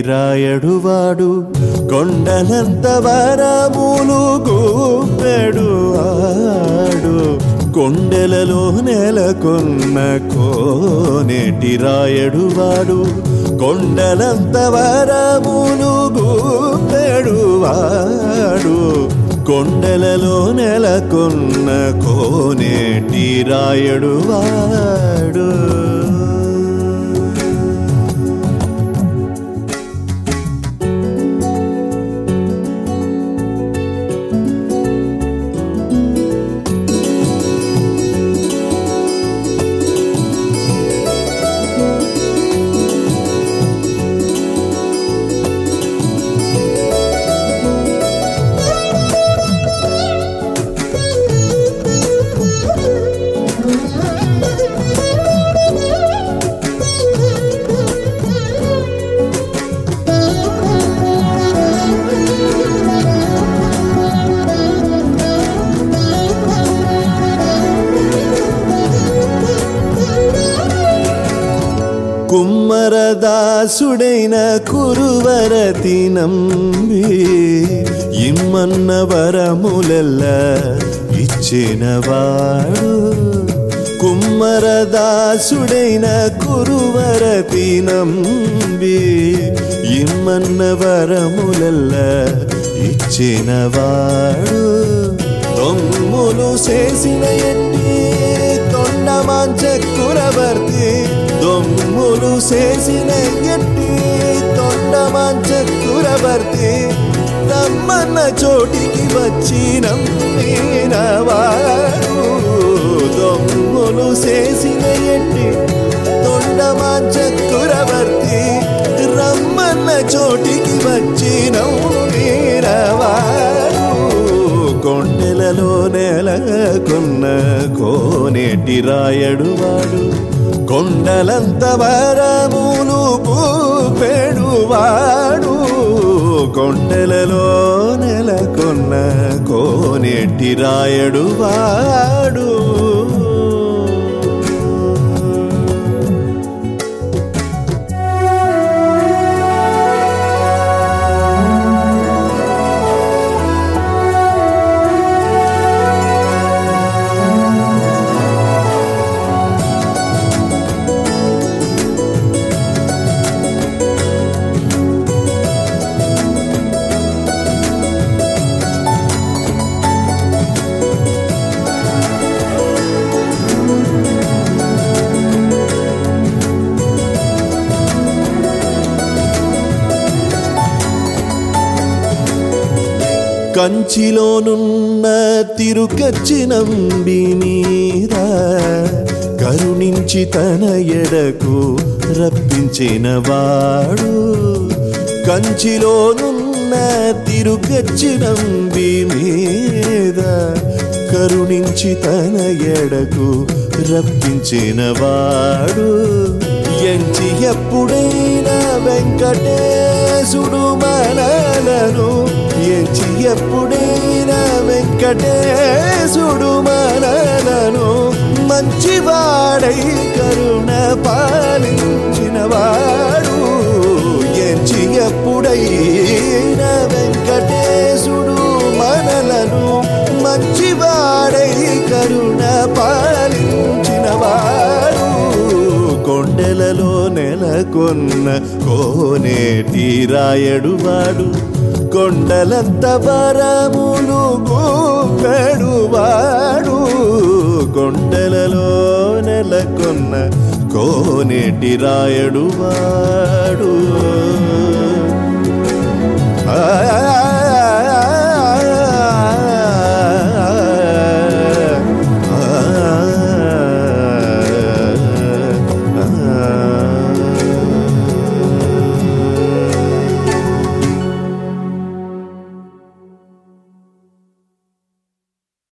రాయడు వాడు కొండలంత వరములు గూపెడు ఆడు కొండలలో నెలకొన్న కోనేటి రాయడు వాడు కొండలంత వరములు గూపెడు వాడు కొండలలో నెలకొన్న కోనేటి రాయడు వాడు కుమ్మరదాసుడైన కురువరతి నంబి ఇమ్మన్న వరములెల్ల ఇచ్చినవాడు కుమ్మరదాసుడైన కురువరతి నంబి ఇమ్మన్న వరములెల్ల ఇచ్చినవాడు దొమ్ములు చేసిన ఎట్టి తొండమాంచకురవర్తి దొమ్ములు చేసిన ఎట్టి తొండమాంచకురవర్తి రమ్మన్న చోటికి వచ్చి నమ్మినవాడు దొమ్ములు చేసిన ఎట్టి తొండమాంచకురవర్తి రమ్మన్న చోటికి వచ్చి నమ్మినవాడు కొండెలలో నెలకొన్న కోనేటి రాయడు వాడు కొండలంత వరములు పూపెడువాడు కొండలలో నెలకొన్న కోనేటి రాయడు వాడు కంచిలోనున్న తిరుకచ్చి నంబి మీద కరుణించి తన ఎడకు రప్పించిన వాడు కంచిలోనున్న తిరుకచ్చి నంబి మీద కరుణించి తన ఎడకు రప్పించిన వాడు ఎంచి ఎప్పుడైనా వెంకటేశుడు మనలను ఎంచి ఎప్పుడైనా వెంకటేశుడు మనలను మంచివాడై కరుణ పాలించిన వాడు ఎంచి ఎప్పుడైనా వెంకటేశుడు మనలను మంచివాడై కరుణ పాలించిన వాడు కొండెలలో నెలకొన్న కోనేటి రాయడు వాడు కొండలంత వరములు గూపెడు వాడు కొండలలో నెలకొన్న కోనేటి రాయడు వాడు